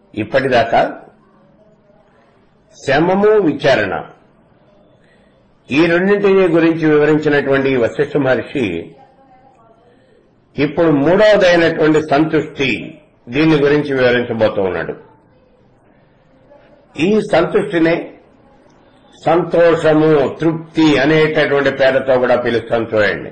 ఇప్పటిదాకా శమము విచారణ ఈ రెండింటిని గురించి వివరించినటువంటి ఈ వశిష్ఠ మహర్షి ఇప్పుడు మూడవదైనటువంటి సంతుష్టి దీని గురించి వివరించబోతూ ఉన్నాడు ఈ సంతుష్టినే సంతోషము తృప్తి అనేటటువంటి పేరుతో కూడా పిలుస్తాం చూడండి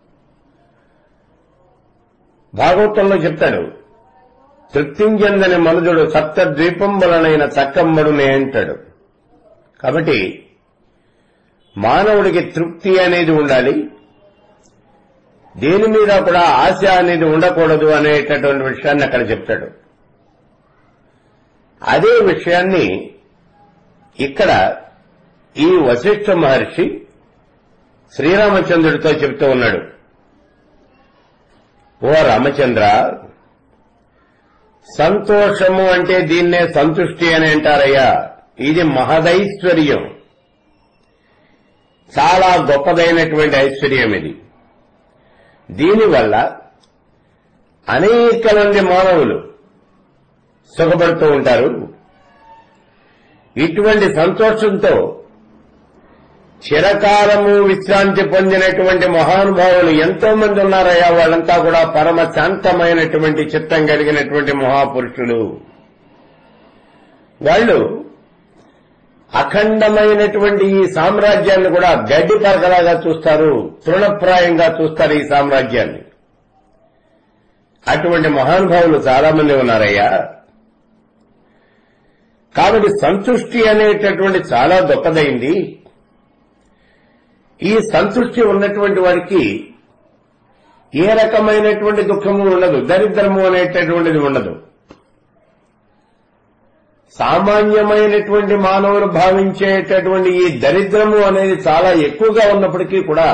భాగవతంలో చెప్తాడు తృప్తించెందని మనుజుడు సప్త ద్వీపంబులనైన చక్కమ్మడునే అంటాడు కాబట్టి మానవుడికి తృప్తి అనేది ఉండాలి దేని మీద కూడా ఆశ అనేది ఉండకూడదు అనేటటువంటి విషయాన్ని అక్కడ చెప్తాడు అదే విషయాన్ని ఇక్కడ ఈ వశిష్ఠ మహర్షి శ్రీరామచంద్రుడితో చెప్తూ ఉన్నాడు ఓ రామచంద్ర సంతోషము అంటే దీన్నే సంతుష్టి అని అంటారయ్యా ఇది మహదైశ్వర్యం చాలా గొప్పదైనటువంటి ఐశ్వర్యం ఇది దీనివల్ల అనేక మంది మానవులు సుఖపడుతూ ఉంటారు ఇటువంటి సంతోషంతో చిరకాలము విశ్రాంతి పొందినటువంటి మహానుభావులు ఎంతో మంది ఉన్నారయ్యా వాళ్ళంతా కూడా పరమ శాంతమైనటువంటి చిత్తం కలిగినటువంటి మహాపురుషులు వాళ్ళు అఖండమైనటువంటి ఈ సామ్రాజ్యాన్ని కూడా గడ్డి పరకలాగా చూస్తారు తృణప్రాయంగా చూస్తారు ఈ సామ్రాజ్యాన్ని అటువంటి మహానుభావులు చాలా మంది ఉన్నారయ్యా కాబట్టి సంతుష్టి అనేటటువంటి చాలా గొప్పదైంది ఈ సంతృష్టి ఉన్నటువంటి వాడికి ఏ రకమైనటువంటి దుఃఖము ఉండదు దరిద్రము అనేటటువంటిది ఉండదు సామాన్యమైనటువంటి మానవులు భావించేటటువంటి ఈ దరిద్రము అనేది చాలా ఎక్కువగా ఉన్నప్పటికీ కూడా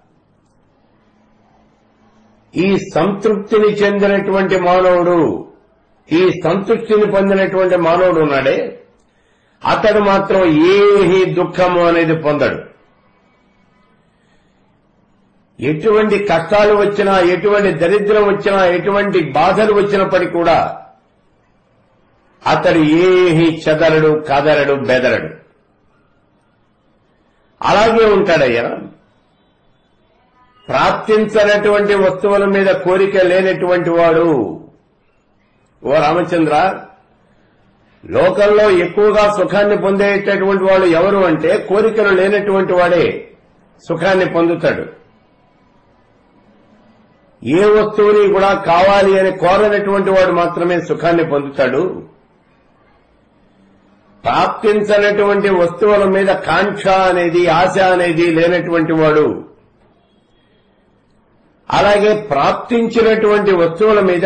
ఈ సంతృప్తిని చెందినటువంటి మానవుడు ఈ సంతృప్తిని పొందినటువంటి మానవుడు ఉన్నాడే అతడు మాత్రం ఏహి దుఃఖము అనేది పొందడు ఎటువంటి కష్టాలు వచ్చినా ఎటువంటి దరిద్రం వచ్చినా ఎటువంటి బాధలు వచ్చినప్పటికీ కూడా అతడు ఏహి చెదరడు కదరడు బెదరడు అలాగే ఉంటాడయ్యా ప్రాప్తించనటువంటి వస్తువుల మీద కోరిక లేనటువంటి వాడు ఓ రామచంద్ర లోకంలో ఎక్కువగా సుఖాన్ని పొందేటటువంటి వాడు ఎవరు అంటే కోరికలు లేనటువంటి వాడే సుఖాన్ని పొందుతాడు ఏ వస్తువుని కూడా కావాలి అని కోరనటువంటి వాడు మాత్రమే సుఖాన్ని పొందుతాడు ప్రాప్తించనటువంటి వస్తువుల మీద కాంక్ష అనేది ఆశ అనేది లేనటువంటి వాడు అలాగే ప్రాప్తించినటువంటి వస్తువుల మీద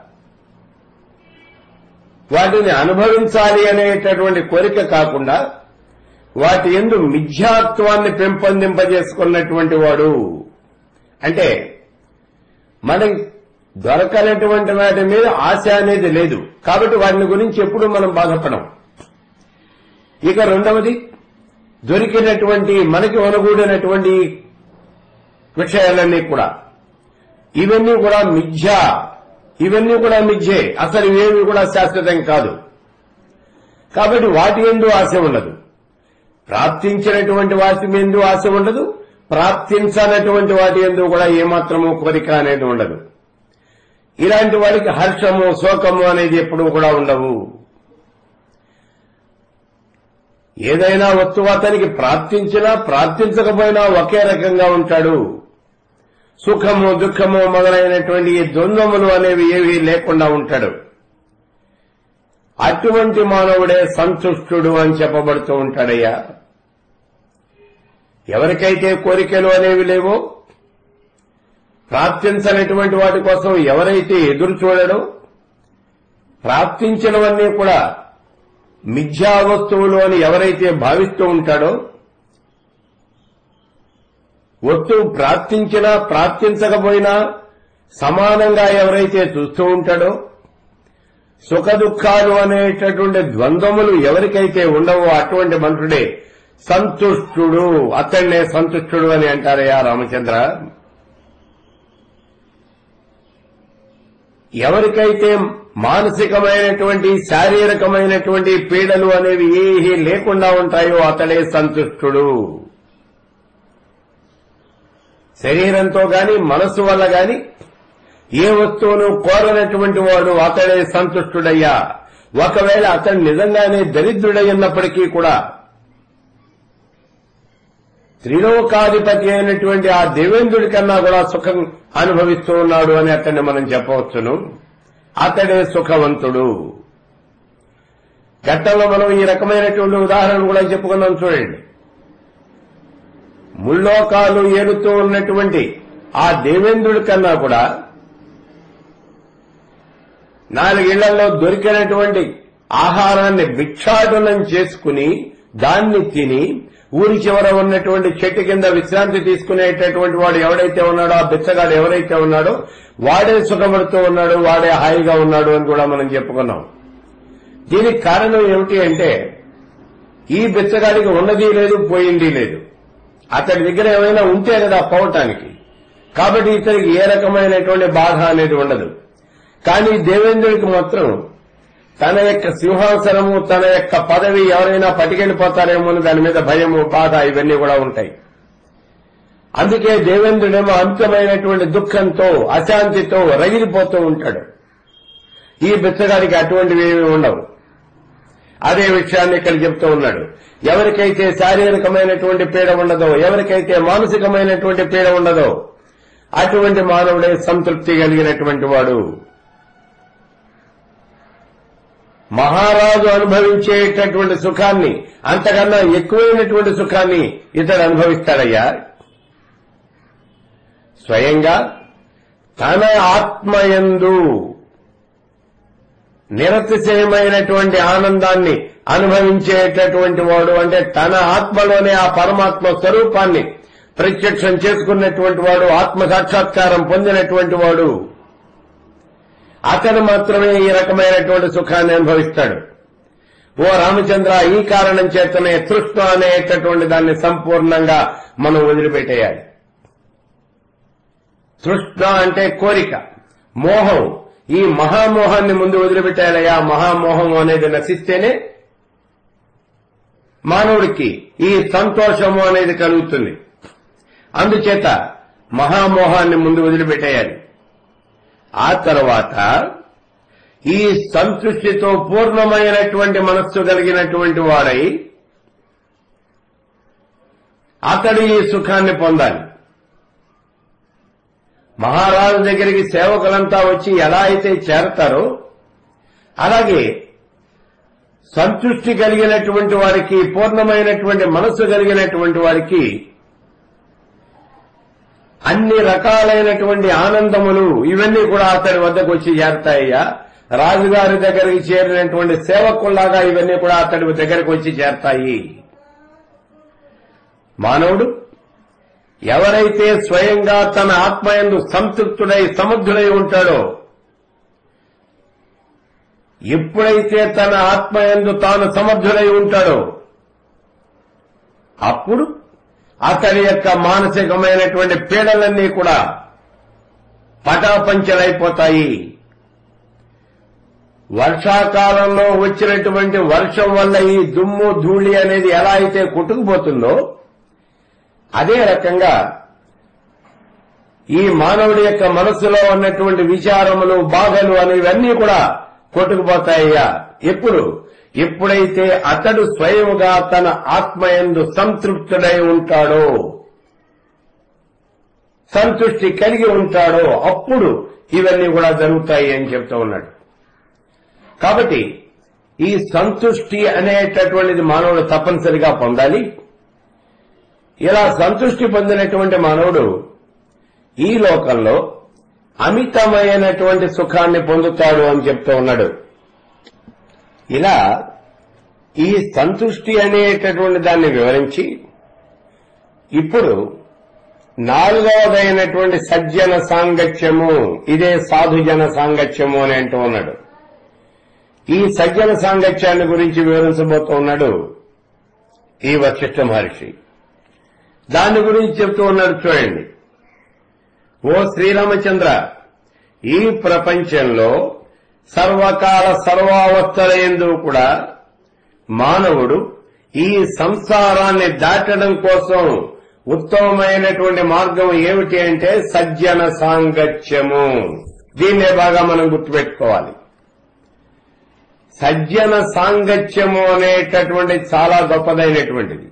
వాటిని అనుభవించాలి అనేటటువంటి కోరిక కాకుండా వాటి ఎందు మిథ్యాత్వాన్ని పెంపొందింపజేసుకున్నటువంటి వాడు అంటే మనకి దొరకనటువంటి వాటి మీద ఆశ అనేది లేదు కాబట్టి వాటిని గురించి ఎప్పుడు మనం బాధపడం ఇక రెండవది దొరికినటువంటి మనకి అనుగూడినటువంటి విషయాలన్నీ కూడా ఇవన్నీ కూడా మిథ్య ఇవన్నీ కూడా మిథ్యే అసలు ఇవేమి కూడా శాశ్వతం కాదు కాబట్టి వాటి ఎందు ఆశ ఉండదు ప్రాప్తించినటువంటి వాటి ఎందు ఆశ ఉండదు ప్రాప్తించనటువంటి వాటి ఎందు కూడా ఏమాత్రము కోరిక అనేది ఉండదు ఇలాంటి వాడికి హర్షము శోకము అనేది ఎప్పుడూ కూడా ఉండవు ఏదైనా వస్తువు అతనికి ప్రాప్తించినా ప్రాప్తించకపోయినా ఒకే రకంగా ఉంటాడు సుఖము దుఃఖము మొదలైనటువంటి ఈ ద్వంద్వములు అనేవి ఏవి లేకుండా ఉంటాడు అటువంటి మానవుడే సంతుష్టుడు అని చెప్పబడుతూ ఉంటాడయ్యా ఎవరికైతే కోరికలు అనేవి లేవో ప్రాప్తించనటువంటి వాటి కోసం ఎవరైతే ఎదురు చూడడో ప్రాప్తించినవన్నీ కూడా మిథ్యా వస్తువులు అని ఎవరైతే భావిస్తూ ఉంటాడో వస్తువు ప్రాప్తించినా ప్రాప్తించకపోయినా సమానంగా ఎవరైతే చూస్తూ ఉంటాడో సుఖ దుఃఖాలు అనేటటువంటి ద్వంద్వములు ఎవరికైతే ఉండవో అటువంటి మనుషుడే సంతుష్టుడు అతన్నే సంతుష్టుడు అని అంటారయ్యా రామచంద్ర ఎవరికైతే మానసికమైనటువంటి శారీరకమైనటువంటి పీడలు అనేవి ఏవి లేకుండా ఉంటాయో అతడే సంతుష్టుడు శరీరంతో గాని మనస్సు వల్ల గాని ఏ వస్తువును కోరనటువంటి వాడు అతడే సంతుష్టుడయ్యా ఒకవేళ అతడు నిజంగానే దరిద్రుడై ఉన్నప్పటికీ కూడా త్రిలోకాధిపతి అయినటువంటి ఆ దేవేంద్రుడి కన్నా కూడా సుఖం అనుభవిస్తూ ఉన్నాడు అని అతన్ని మనం చెప్పవచ్చును అతడే సుఖవంతుడు గతంలో మనం ఈ రకమైనటువంటి ఉదాహరణలు కూడా చెప్పుకున్నాం చూడండి ముల్లోకాలు ఏలుతూ ఉన్నటువంటి ఆ దేవేంద్రుడి కన్నా కూడా నాలుగిళ్లలో దొరికినటువంటి ఆహారాన్ని భిక్షాటనం చేసుకుని దాన్ని తిని ఊరి చివర ఉన్నటువంటి చెట్టు కింద విశ్రాంతి తీసుకునేటటువంటి వాడు ఎవడైతే ఉన్నాడో ఆ బిచ్చగాడు ఎవరైతే ఉన్నాడో వాడే సుఖపడుతూ ఉన్నాడు వాడే హాయిగా ఉన్నాడు అని కూడా మనం చెప్పుకున్నాం దీనికి కారణం ఏమిటి అంటే ఈ బిచ్చగాడికి ఉన్నది లేదు పోయింది లేదు అతడి దగ్గర ఏమైనా ఉంటే కదా పోవటానికి కాబట్టి ఇతనికి ఏ రకమైనటువంటి బాధ అనేది ఉండదు కానీ దేవేంద్రుడికి మాత్రం తన యొక్క సింహాసనము తన యొక్క పదవి ఎవరైనా పట్టుకెళ్లిపోతారేమో అని దాని మీద భయము బాధ ఇవన్నీ కూడా ఉంటాయి అందుకే దేవేంద్రుడేమో అంతమైనటువంటి దుఃఖంతో అశాంతితో రగిలిపోతూ ఉంటాడు ఈ బిచ్చగాడికి అటువంటివి ఏమీ ఉండవు అదే విషయాన్ని ఇక్కడ చెప్తూ ఉన్నాడు ఎవరికైతే శారీరకమైనటువంటి పీడ ఉండదో ఎవరికైతే మానసికమైనటువంటి పీడ ఉండదో అటువంటి మానవుడే సంతృప్తి కలిగినటువంటి వాడు మహారాజు అనుభవించేటటువంటి సుఖాన్ని అంతకన్నా ఎక్కువైనటువంటి సుఖాన్ని ఇతడు అనుభవిస్తాడయ్యా స్వయంగా తన ఆత్మయందు నిరతిశయమైనటువంటి ఆనందాన్ని అనుభవించేటటువంటి వాడు అంటే తన ఆత్మలోనే ఆ పరమాత్మ స్వరూపాన్ని ప్రత్యక్షం చేసుకున్నటువంటి వాడు ఆత్మ సాక్షాత్కారం పొందినటువంటి వాడు అతను మాత్రమే ఈ రకమైనటువంటి సుఖాన్ని అనుభవిస్తాడు ఓ రామచంద్ర ఈ కారణం చేతనే తృష్ణ అనేటటువంటి దాన్ని సంపూర్ణంగా మనం వదిలిపెట్టేయాలి తృష్ణ అంటే కోరిక మోహం ఈ మహామోహాన్ని ముందు వదిలిపెట్టాలయ్యా మహామోహం అనేది నశిస్తేనే మానవుడికి ఈ సంతోషము అనేది కలుగుతుంది అందుచేత మహామోహాన్ని ముందు వదిలిపెట్టేయాలి ఆ తర్వాత ఈ సంతృష్టితో పూర్ణమైనటువంటి మనస్సు కలిగినటువంటి వాడై అతడు ఈ సుఖాన్ని పొందాలి మహారాజు దగ్గరికి సేవకులంతా వచ్చి ఎలా అయితే చేరతారో అలాగే సంతృష్టి కలిగినటువంటి వారికి పూర్ణమైనటువంటి మనస్సు కలిగినటువంటి వారికి అన్ని రకాలైనటువంటి ఆనందములు ఇవన్నీ కూడా అతడి వద్దకు వచ్చి చేరతాయ్యా రాజుగారి దగ్గరికి చేరినటువంటి సేవకుల్లాగా ఇవన్నీ కూడా అతడి దగ్గరకు వచ్చి చేరతాయి మానవుడు ఎవరైతే స్వయంగా తన ఆత్మయందు సంతృప్తుడై సముద్రుడై ఉంటాడో ఎప్పుడైతే తన ఆత్మయందు తాను సమర్థుడై ఉంటాడో అప్పుడు అతని యొక్క మానసికమైనటువంటి పీడలన్నీ కూడా పటాపంచలైపోతాయి వర్షాకాలంలో వచ్చినటువంటి వర్షం వల్ల ఈ దుమ్ము ధూళి అనేది ఎలా అయితే కొట్టుకుపోతుందో అదే రకంగా ఈ మానవుడి యొక్క మనస్సులో ఉన్నటువంటి విచారములు బాధలు అనేవన్నీ కూడా కొట్టుకుపోతాయ్యా ఎప్పుడు ఎప్పుడైతే అతడు స్వయముగా తన ఆత్మయందు సంతృప్తుడై ఉంటాడో సంతృష్టి కలిగి ఉంటాడో అప్పుడు ఇవన్నీ కూడా జరుగుతాయి అని చెప్తూ ఉన్నాడు కాబట్టి ఈ సంతృష్టి అనేటటువంటిది మానవుడు తప్పనిసరిగా పొందాలి ఇలా సంతృష్టి పొందినటువంటి మానవుడు ఈ లోకంలో అమితమైనటువంటి సుఖాన్ని పొందుతాడు అని చెప్తూ ఉన్నాడు ఇలా ఈ సంతృష్టి అనేటటువంటి దాన్ని వివరించి ఇప్పుడు నాలుగవదైనటువంటి సజ్జన సాంగత్యము ఇదే సాధుజన సాంగత్యము అని అంటూ ఉన్నాడు ఈ సజ్జన సాంగత్యాన్ని గురించి వివరించబోతూ ఉన్నాడు ఈ వశిష్ఠ మహర్షి దాని గురించి చెప్తూ ఉన్నాడు చూడండి ఓ శ్రీరామచంద్ర ఈ ప్రపంచంలో సర్వకాల సర్వావస్థల ఎందు కూడా మానవుడు ఈ సంసారాన్ని దాటడం కోసం ఉత్తమమైనటువంటి మార్గం ఏమిటి అంటే సజ్జన సాంగత్యము దీన్నే బాగా మనం గుర్తుపెట్టుకోవాలి సజ్జన సాంగత్యము అనేటటువంటి చాలా గొప్పదైనటువంటిది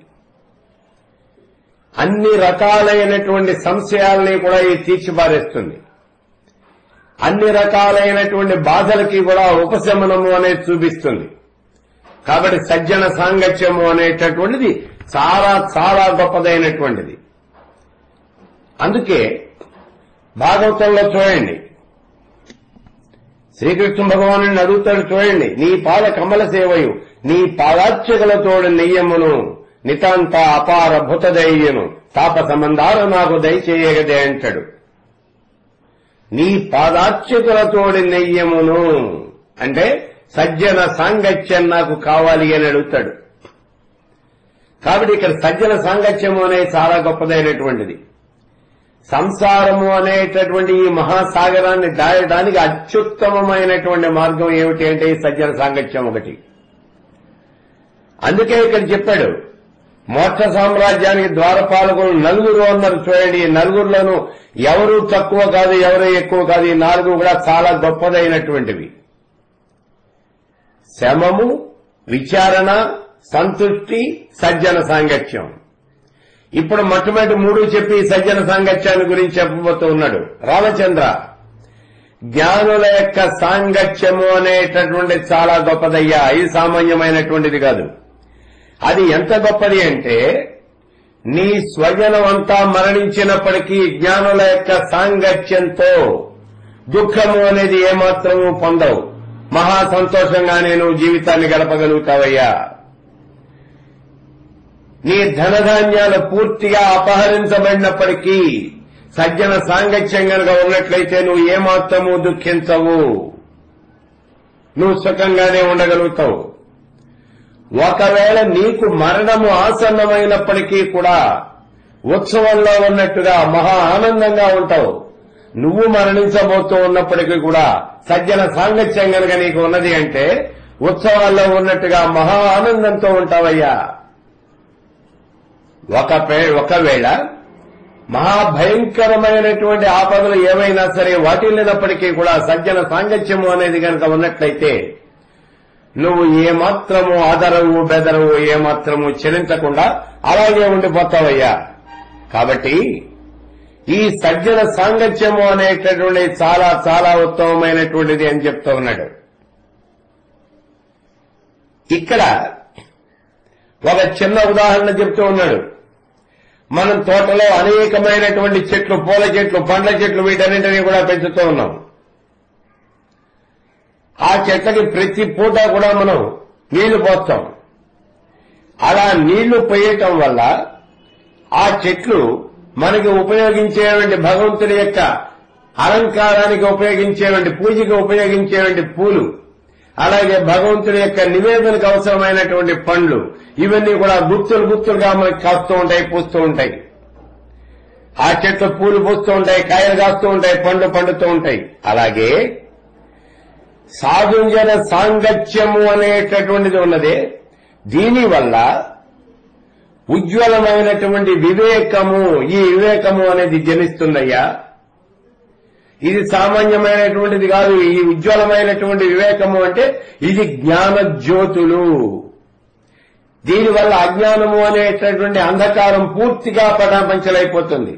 అన్ని రకాలైనటువంటి సంశయాల్ని కూడా ఇది తీర్చిపారేస్తుంది అన్ని రకాలైనటువంటి బాధలకి కూడా ఉపశమనము అనేది చూపిస్తుంది కాబట్టి సజ్జన సాంగత్యము అనేటటువంటిది చాలా చాలా గొప్పదైనటువంటిది అందుకే భాగవతంలో చూడండి శ్రీకృష్ణ భగవాను అడుగుతాడు చూడండి నీ పాద కమల సేవయు నీ పాదార్చకులతోడు నెయ్యమును నితాంత అపార భూతదయ్యను తాప సంబంధాలు నాకు దయచేయగదే అంటాడు నీ పాదార్చకులతోడి నెయ్యమును అంటే సజ్జన సాంగత్యం నాకు కావాలి అని అడుగుతాడు కాబట్టి ఇక్కడ సజ్జన సాంగత్యము అనేది చాలా గొప్పదైనటువంటిది సంసారము అనేటటువంటి ఈ మహాసాగరాన్ని దాయడానికి అత్యుత్తమమైనటువంటి మార్గం ఏమిటి అంటే ఈ సజ్జన సాంగత్యం ఒకటి అందుకే ఇక్కడ చెప్పాడు మోక్ష సామ్రాజ్యానికి ద్వారపాలకులు నలుగురు అన్నారు చూడండి ఈ నలుగురులోనూ ఎవరు తక్కువ కాదు ఎవరు ఎక్కువ కాదు ఈ నాలుగు కూడా చాలా గొప్పదైనటువంటివి శమము విచారణ సంతృష్టి సజ్జన సాంగత్యం ఇప్పుడు మొట్టమొదటి మూడు చెప్పి ఈ సజ్జన సాంగత్యాన్ని గురించి చెప్పబోతూ ఉన్నాడు రామచంద్ర జ్ఞానుల యొక్క సాంగత్యము అనేటటువంటి చాలా గొప్పదయ్యా ఇది సామాన్యమైనటువంటిది కాదు అది ఎంత గొప్పది అంటే నీ స్వజనం అంతా మరణించినప్పటికీ జ్ఞానుల యొక్క సాంగత్యంతో దుఃఖము అనేది ఏమాత్రము పొందవు మహా సంతోషంగా నేను జీవితాన్ని గడపగలుగుతావయ్యా నీ ధనధాన్యాలు పూర్తిగా అపహరించబడినప్పటికీ సజ్జన సాంగత్యం గనుక ఉన్నట్లయితే నువ్వు ఏమాత్రము దుఃఖించవు నువ్వు సుఖంగానే ఉండగలుగుతావు ఒకవేళ నీకు మరణము ఆసన్నమైనప్పటికీ కూడా ఉత్సవంలో ఉన్నట్టుగా మహా ఆనందంగా ఉంటావు నువ్వు మరణించబోతూ ఉన్నప్పటికీ కూడా సజ్జన సాంగత్యం గనక నీకు ఉన్నది అంటే ఉత్సవాల్లో ఉన్నట్టుగా మహా ఆనందంతో ఉంటావయ్యా ఒక ఒకవేళ మహాభయంకరమైనటువంటి ఆపదలు ఏమైనా సరే వాటిల్లినప్పటికీ కూడా సజ్జన సాంగత్యము అనేది కనుక ఉన్నట్లయితే నువ్వు ఏమాత్రము ఆదరవు బెదరవు ఏమాత్రము చెలించకుండా అలాగే ఉండిపోతావయ్యా కాబట్టి ఈ సజ్జన సాంగత్యము అనేటటువంటి చాలా చాలా ఉత్తమమైనటువంటిది అని చెప్తూ ఉన్నాడు ఇక్కడ ఒక చిన్న ఉదాహరణ చెప్తూ ఉన్నాడు మనం తోటలో అనేకమైనటువంటి చెట్లు పూల చెట్లు పండ్ల చెట్లు వీటన్నింటినీ కూడా పెంచుతూ ఉన్నాం ఆ చెట్లకి ప్రతి పూట కూడా మనం నీళ్లు పోస్తాం అలా నీళ్లు పోయటం వల్ల ఆ చెట్లు మనకి ఉపయోగించేటువంటి భగవంతుని యొక్క అలంకారానికి ఉపయోగించేటువంటి పూజకి ఉపయోగించేటువంటి పూలు అలాగే భగవంతుని యొక్క నివేదనకు అవసరమైనటువంటి పండ్లు ఇవన్నీ కూడా గుత్తులు గుత్తులుగా మనకి కాస్తూ ఉంటాయి పూస్తూ ఉంటాయి ఆ చెట్లు పూలు పూస్తూ ఉంటాయి కాయలు కాస్తూ ఉంటాయి పండ్లు పండుతూ ఉంటాయి అలాగే సాధుంజన సాంగత్యము అనేటటువంటిది ఉన్నదే దీనివల్ల ఉజ్వలమైనటువంటి వివేకము ఈ వివేకము అనేది జనిస్తుందయ్యా ఇది సామాన్యమైనటువంటిది కాదు ఈ ఉజ్వలమైనటువంటి వివేకము అంటే ఇది జ్ఞాన జ్యోతులు దీనివల్ల అజ్ఞానము అనేటటువంటి అంధకారం పూర్తిగా పటాపంచలైపోతుంది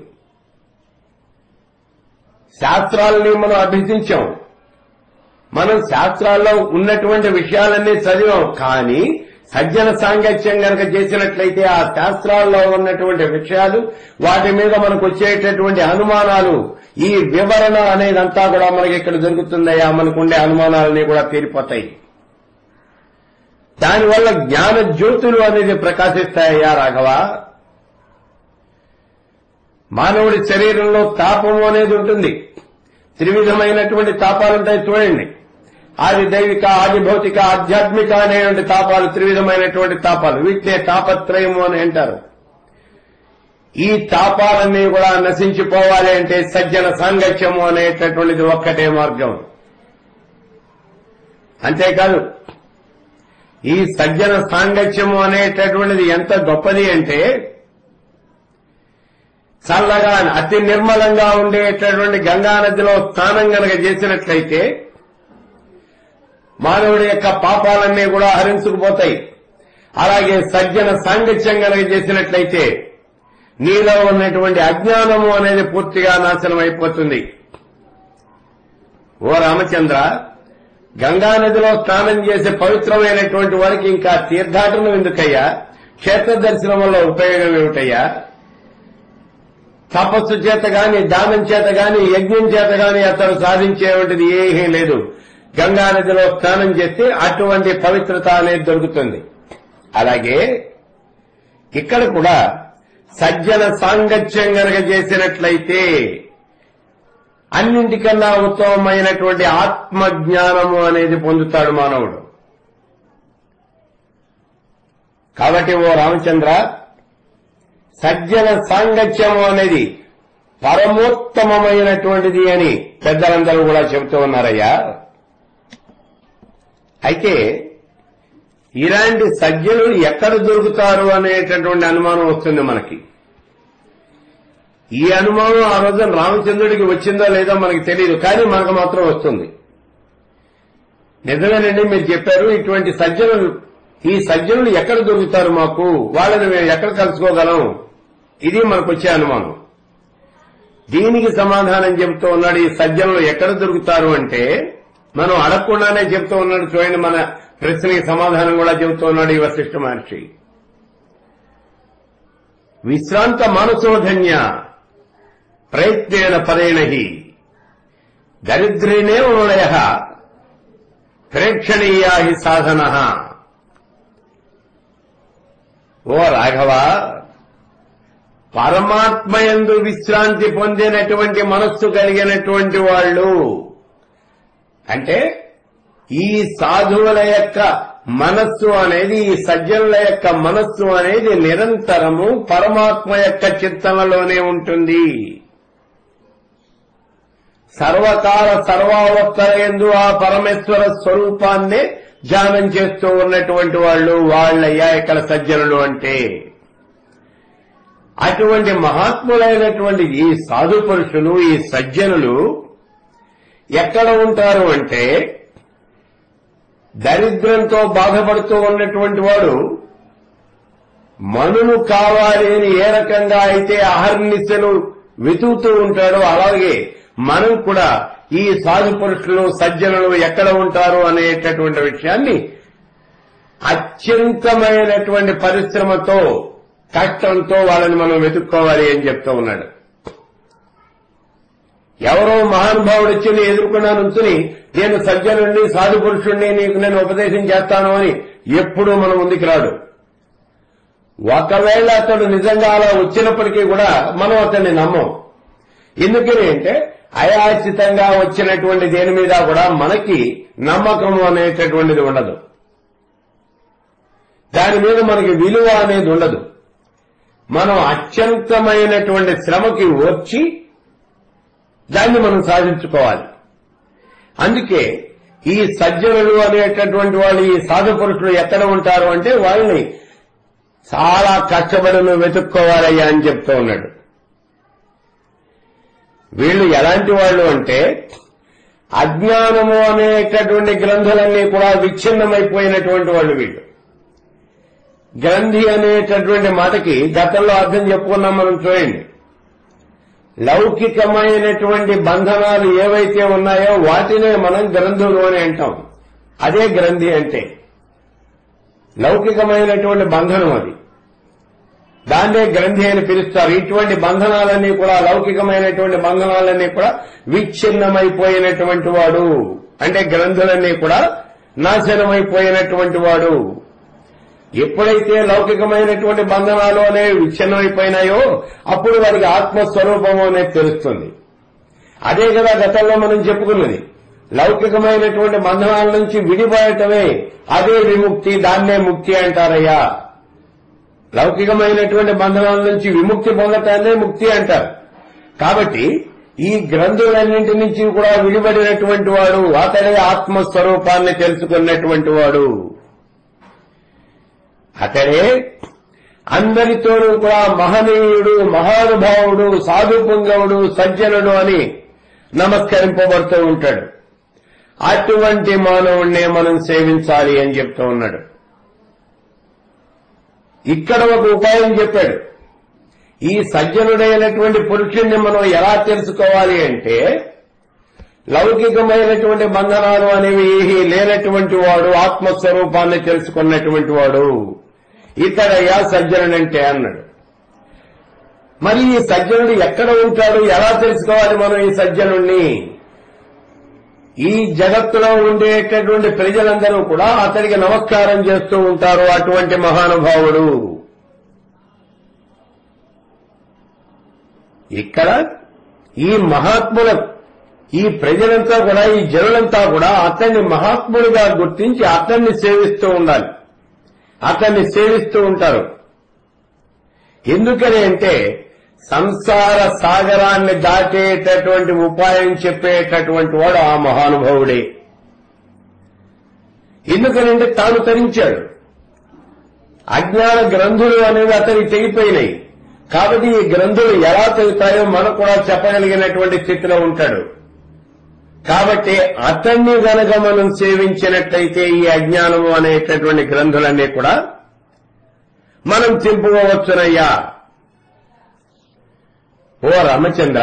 శాస్త్రాలని మనం అభ్యసించాం మనం శాస్త్రాల్లో ఉన్నటువంటి విషయాలన్నీ చదివాం కానీ సజ్జన సాంగత్యం గనక చేసినట్లయితే ఆ శాస్త్రాల్లో ఉన్నటువంటి విషయాలు వాటి మీద మనకు వచ్చేటటువంటి అనుమానాలు ఈ వివరణ అనేదంతా కూడా మనకి ఇక్కడ దొరుకుతుందయ్యా మనకుండే అనుమానాలన్నీ కూడా తీరిపోతాయి దానివల్ల జ్ఞాన జ్యోతులు అనేది ప్రకాశిస్తాయ్యా రాఘవ మానవుడి శరీరంలో తాపము అనేది ఉంటుంది త్రివిధమైనటువంటి తాపాలుంటాయి చూడండి ఆది దైవిక ఆది భౌతిక ఆధ్యాత్మిక అనేటువంటి తాపాలు త్రివిధమైనటువంటి తాపాలు వీటినే తాపత్రయము అని అంటారు ఈ తాపాలన్నీ కూడా నశించిపోవాలి అంటే సజ్జన సాంగత్యము అనేటటువంటిది ఒక్కటే మార్గం అంతేకాదు ఈ సజ్జన సాంగత్యము అనేటటువంటిది ఎంత గొప్పది అంటే చల్లగా అతి నిర్మలంగా ఉండేటటువంటి గంగా నదిలో స్నానం గనక చేసినట్లయితే మానవుడి యొక్క పాపాలన్నీ కూడా హరించుకుపోతాయి అలాగే సజ్జన సాంగత్యం గనక చేసినట్లయితే నీలో ఉన్నటువంటి అజ్ఞానము అనేది పూర్తిగా నాశనం అయిపోతుంది ఓ రామచంద్ర గంగా నదిలో స్నానం చేసే పవిత్రమైనటువంటి వారికి ఇంకా తీర్థాటనం ఎందుకయ్యా క్షేత్ర దర్శనం వల్ల ఉపయోగం ఏమిటయ్యా తపస్సు చేత గాని దానం చేత గాని యజ్ఞం చేత గాని అతను సాధించేటువంటిది ఏమీ లేదు గంగా నదిలో స్నానం చేస్తే అటువంటి పవిత్రత అనేది దొరుకుతుంది అలాగే ఇక్కడ కూడా సజ్జన సాంగత్యం గనక చేసినట్లయితే అన్నింటికన్నా ఉత్తమమైనటువంటి ఆత్మజ్ఞానము అనేది పొందుతాడు మానవుడు కాబట్టి ఓ రామచంద్ర సజ్జన సాంగత్యము అనేది పరమోత్తమమైనటువంటిది అని పెద్దలందరూ కూడా చెబుతూ ఉన్నారయ్యా అయితే ఇలాంటి సజ్జనులు ఎక్కడ దొరుకుతారు అనేటటువంటి అనుమానం వస్తుంది మనకి ఈ అనుమానం ఆ రోజున రామచంద్రుడికి వచ్చిందో లేదో మనకి తెలియదు కానీ మనకు మాత్రం వస్తుంది నిజమేనండి మీరు చెప్పారు ఇటువంటి సజ్జనులు ఈ సజ్జనులు ఎక్కడ దొరుకుతారు మాకు వాళ్ళని మేము ఎక్కడ కలుసుకోగలం ఇది మనకు వచ్చే అనుమానం దీనికి సమాధానం చెబుతూ ఉన్నాడు ఈ సజ్జనులు ఎక్కడ దొరుకుతారు అంటే మనం అడగకుండానే చెబుతూ ఉన్నాడు చూడండి మన ప్రశ్నకి సమాధానం కూడా చెబుతూ ఉన్నాడు ఈ వశిష్ఠ మహర్షి విశ్రాంత మానసోధన్య ప్రయత్నేన పరేణహి దరిద్రేనే ఉలయ ప్రేక్షణీయా హి సాధన ఓ రాఘవ పరమాత్మయందు విశ్రాంతి పొందినటువంటి మనస్సు కలిగినటువంటి వాళ్ళు అంటే ఈ సాధువుల యొక్క మనస్సు అనేది ఈ సజ్జనుల యొక్క మనస్సు అనేది నిరంతరము పరమాత్మ యొక్క చింతనలోనే ఉంటుంది సర్వకాల సర్వావస్థల ఎందు ఆ పరమేశ్వర స్వరూపాన్నే ధ్యానం చేస్తూ ఉన్నటువంటి వాళ్ళు వాళ్ళయ్యా ఇక్కడ సజ్జనులు అంటే అటువంటి మహాత్ములైనటువంటి ఈ సాధు పురుషులు ఈ సజ్జనులు ఎక్కడ ఉంటారు అంటే దరిద్రంతో బాధపడుతూ ఉన్నటువంటి వాడు మనును కావాలి అని ఏ రకంగా అయితే అహర్నిశలు వెతుకుతూ ఉంటాడో అలాగే మనం కూడా ఈ సాధు పురుషులు సజ్జనులు ఎక్కడ ఉంటారు అనేటటువంటి విషయాన్ని అత్యంతమైనటువంటి పరిశ్రమతో కష్టంతో వాళ్ళని మనం వెతుక్కోవాలి అని చెప్తూ ఉన్నాడు ఎవరో మహానుభావుడు వచ్చి నీ ఎదుర్కొన్నా నుంచుని నేను సజ్జనుడిని సాధు పురుషుణ్ణి నీకు నేను ఉపదేశం చేస్తాను అని ఎప్పుడూ మన ముందుకు రాడు ఒకవేళ అతడు నిజంగా అలా వచ్చినప్పటికీ కూడా మనం అతన్ని నమ్మం ఎందుకని అంటే అయాచితంగా వచ్చినటువంటి దేని మీద కూడా మనకి నమ్మకం అనేటటువంటిది ఉండదు దాని మీద మనకి విలువ అనేది ఉండదు మనం అత్యంతమైనటువంటి శ్రమకి వచ్చి దాన్ని మనం సాధించుకోవాలి అందుకే ఈ సజ్జనులు అనేటటువంటి వాళ్ళు ఈ సాధు పురుషులు ఎక్కడ ఉంటారు అంటే వాళ్ళని చాలా కష్టపడి నువ్వు వెతుక్కోవాలయ్యా అని చెప్తూ ఉన్నాడు వీళ్ళు ఎలాంటి వాళ్ళు అంటే అజ్ఞానము అనేటటువంటి గ్రంథులన్నీ కూడా విచ్ఛిన్నమైపోయినటువంటి వాళ్ళు వీళ్ళు గ్రంథి అనేటటువంటి మాటకి గతంలో అర్థం చెప్పుకున్నాం మనం చూడండి లౌకికమైనటువంటి బంధనాలు ఏవైతే ఉన్నాయో వాటినే మనం గ్రంథులు అని అంటాం అదే గ్రంథి అంటే లౌకికమైనటువంటి బంధనం అది దాన్నే గ్రంథి అని పిలుస్తారు ఇటువంటి బంధనాలన్నీ కూడా లౌకికమైనటువంటి బంధనాలన్నీ కూడా విచ్ఛిన్నమైపోయినటువంటి వాడు అంటే గ్రంథులన్నీ కూడా నాశనమైపోయినటువంటి వాడు ఎప్పుడైతే లౌకికమైనటువంటి బంధనాలు అనేవి విచ్ఛిన్నమైపోయినాయో అప్పుడు వారికి ఆత్మస్వరూపము అనేది తెలుస్తుంది అదే కదా గతంలో మనం చెప్పుకున్నది లౌకికమైనటువంటి బంధనాల నుంచి విడిపోయటమే అదే విముక్తి దాన్నే ముక్తి అంటారయ్యా లౌకికమైనటువంటి బంధనాల నుంచి విముక్తి పొందటాన్నే ముక్తి అంటారు కాబట్టి ఈ గ్రంథులన్నింటి నుంచి కూడా విడిపడినటువంటి వాడు అతడే ఆత్మస్వరూపాన్ని తెలుసుకున్నటువంటి వాడు అతడే అందరితోనూ కూడా మహనీయుడు మహానుభావుడు సాధుపుంగవుడు సజ్జనుడు అని నమస్కరింపబడుతూ ఉంటాడు అటువంటి మానవుణ్ణే మనం సేవించాలి అని చెప్తూ ఉన్నాడు ఇక్కడ ఒక ఉపాయం చెప్పాడు ఈ సజ్జనుడైనటువంటి పురుషుణ్ణి మనం ఎలా తెలుసుకోవాలి అంటే లౌకికమైనటువంటి బంధనాలు అనేవి ఏమీ లేనటువంటి వాడు ఆత్మస్వరూపాన్ని తెలుసుకున్నటువంటి వాడు ఇతడయ్యా సజ్జనుడంటే అన్నాడు మరి ఈ సజ్జనుడు ఎక్కడ ఉంటాడు ఎలా తెలుసుకోవాలి మనం ఈ సజ్జనుణ్ణి ఈ జగత్తులో ఉండేటటువంటి ప్రజలందరూ కూడా అతడికి నమస్కారం చేస్తూ ఉంటారు అటువంటి మహానుభావుడు ఇక్కడ ఈ మహాత్ముల ఈ ప్రజలంతా కూడా ఈ జనులంతా కూడా అతన్ని మహాత్ముడిగా గుర్తించి అతన్ని సేవిస్తూ ఉండాలి అతన్ని సేవిస్తూ ఉంటారు ఎందుకని అంటే సంసార సాగరాన్ని దాటేటటువంటి ఉపాయం చెప్పేటటువంటి వాడు ఆ మహానుభావుడే ఎందుకనంటే తాను తరించాడు అజ్ఞాన గ్రంథులు అనేవి అతనికి తెగిపోయినాయి కాబట్టి ఈ గ్రంథులు ఎలా తెగుతాయో మనకు కూడా చెప్పగలిగినటువంటి స్థితిలో ఉంటాడు కాబట్టి అతన్ని గనక మనం సేవించినట్లయితే ఈ అజ్ఞానము అనేటటువంటి గ్రంథులన్నీ కూడా మనం తెంపుకోవచ్చునయ్యా ఓ రామచంద్ర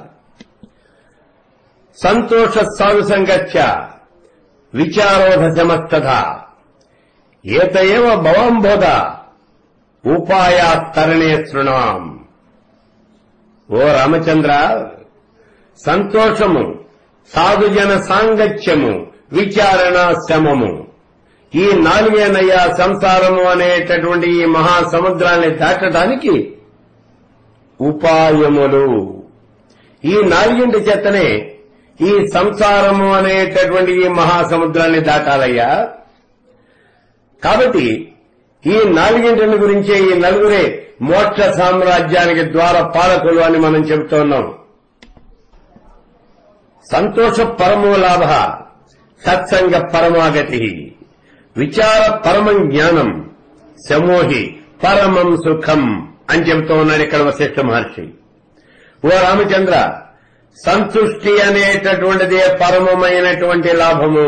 సంతోష సాధు సంగత్య విచారోధ సమస్తథ ఏత ఏవ భవంబోధ ఉపాయాస్తరణే శృణాం ఓ రామచంద్ర సంతోషము సాధుజన సాంగత్యము విచారణ శమము ఈ నాలుగేనయ్యా సంసారము అనేటటువంటి ఈ మహాసముద్రాన్ని దాటడానికి ఉపాయములు ఈ నాలుగింటి చేతనే ఈ సంసారము అనేటటువంటి ఈ మహాసముద్రాన్ని దాటాలయ్యా కాబట్టి ఈ నాలుగింటిని గురించే ఈ నలుగురే మోక్ష సామ్రాజ్యానికి ద్వార పాలకులు అని మనం చెబుతున్నాం సంతోష పరమో లాభ సత్సంగ పరమాగతి విచార పరమం జ్ఞానం సమోహి పరమం సుఖం అని చెబుతూ ఉన్నాడు ఇక్కడ వశిష్ఠ మహర్షి ఓ రామచంద్ర సంతుష్టి అనేటటువంటిదే పరమమైనటువంటి లాభము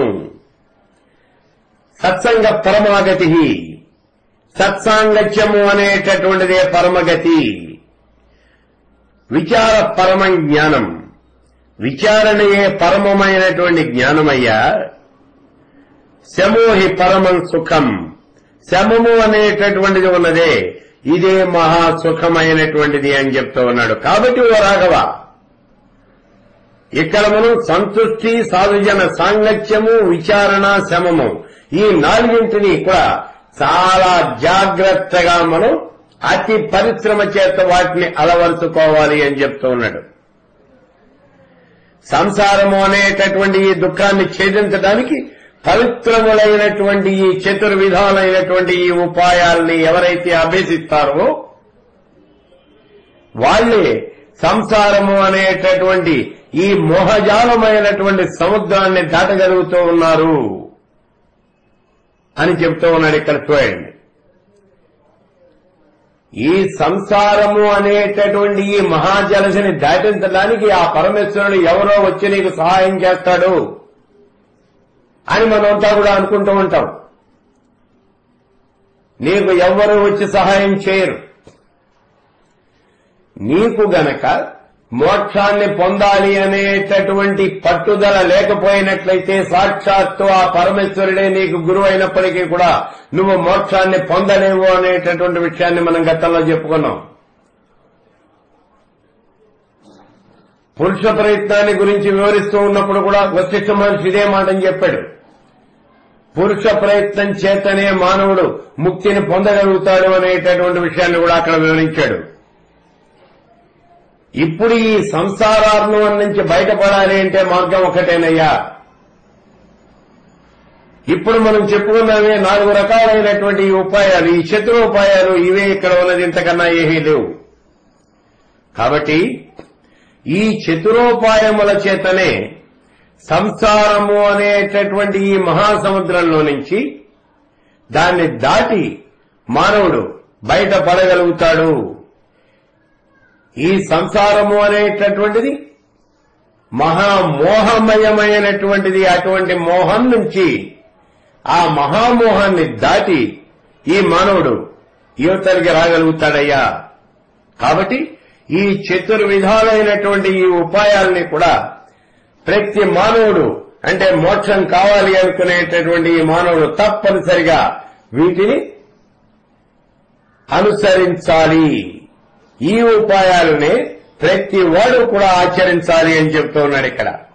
సత్సంగ పరమాగతి సత్సాంగత్యము అనేటటువంటిదే పరమగతి విచార పరమ జ్ఞానం విచారణయే పరమమైనటువంటి జ్ఞానమయ్యా శమోహి పరమం సుఖం శమము అనేటటువంటిది ఉన్నదే ఇదే మహా సుఖమైనటువంటిది అని చెప్తూ ఉన్నాడు కాబట్టి ఓ రాఘవ ఇక్కడ మనం సంతుష్టి సాధుజన సాంగత్యము విచారణ శమము ఈ నాలుగింటిని కూడా చాలా జాగ్రత్తగా మనం అతి పరిశ్రమ చేత వాటిని అలవరుచుకోవాలి అని చెప్తూ ఉన్నాడు సంసారము అనేటటువంటి ఈ దుఃఖాన్ని ఛేదించడానికి పవిత్రములైనటువంటి ఈ చతుర్విధాలైనటువంటి ఈ ఉపాయాల్ని ఎవరైతే అభ్యసిస్తారో వాళ్ళే సంసారము అనేటటువంటి ఈ మోహజాలమైనటువంటి సముద్రాన్ని దాటగలుగుతూ ఉన్నారు అని చెప్తూ ఉన్నాడు ఇక్కడ చూడండి ఈ సంసారము అనేటటువంటి ఈ మహాజలసిని దాటించడానికి ఆ పరమేశ్వరుడు ఎవరో వచ్చి నీకు సహాయం చేస్తాడు అని మనమంతా కూడా అనుకుంటూ ఉంటాం నీకు ఎవ్వరూ వచ్చి సహాయం చేయరు నీకు గనక మోక్షాన్ని పొందాలి అనేటటువంటి పట్టుదల లేకపోయినట్లయితే సాక్షాత్తు ఆ పరమేశ్వరుడే నీకు గురువు అయినప్పటికీ కూడా నువ్వు మోక్షాన్ని పొందలేవు అనేటటువంటి విషయాన్ని మనం గతంలో చెప్పుకున్నాం పురుష ప్రయత్నాన్ని గురించి వివరిస్తూ ఉన్నప్పుడు కూడా వశిష్ఠ మహర్షి ఇదే మాటని చెప్పాడు పురుష ప్రయత్నం చేతనే మానవుడు ముక్తిని పొందగలుగుతాడు అనేటటువంటి విషయాన్ని కూడా అక్కడ వివరించాడు ఇప్పుడు ఈ సంసారార్ణం నుంచి బయటపడాలి అంటే మార్గం ఒకటేనయ్యా ఇప్పుడు మనం చెప్పుకున్నవే నాలుగు రకాలైనటువంటి ఈ ఉపాయాలు ఈ శత్రు ఉపాయాలు ఇవే ఇక్కడ ఉన్నది ఇంతకన్నా ఏమీ లేవు కాబట్టి ఈ చతురోపాయముల చేతనే సంసారము అనేటటువంటి ఈ మహాసముద్రంలో నుంచి దాన్ని దాటి మానవుడు బయట పడగలుగుతాడు ఈ సంసారము అనేటటువంటిది మహామోహమయమైనటువంటిది అటువంటి మోహం నుంచి ఆ మహామోహాన్ని దాటి ఈ మానవుడు యువతలకి రాగలుగుతాడయ్యా కాబట్టి ఈ చతుర్విధాలైనటువంటి ఈ ఉపాయాలని కూడా ప్రతి మానవుడు అంటే మోక్షం కావాలి అనుకునేటటువంటి ఈ మానవుడు తప్పనిసరిగా వీటిని అనుసరించాలి ఈ ఉపాయాలనే ప్రతి వాడు కూడా ఆచరించాలి అని చెప్తూ ఉన్నాడు ఇక్కడ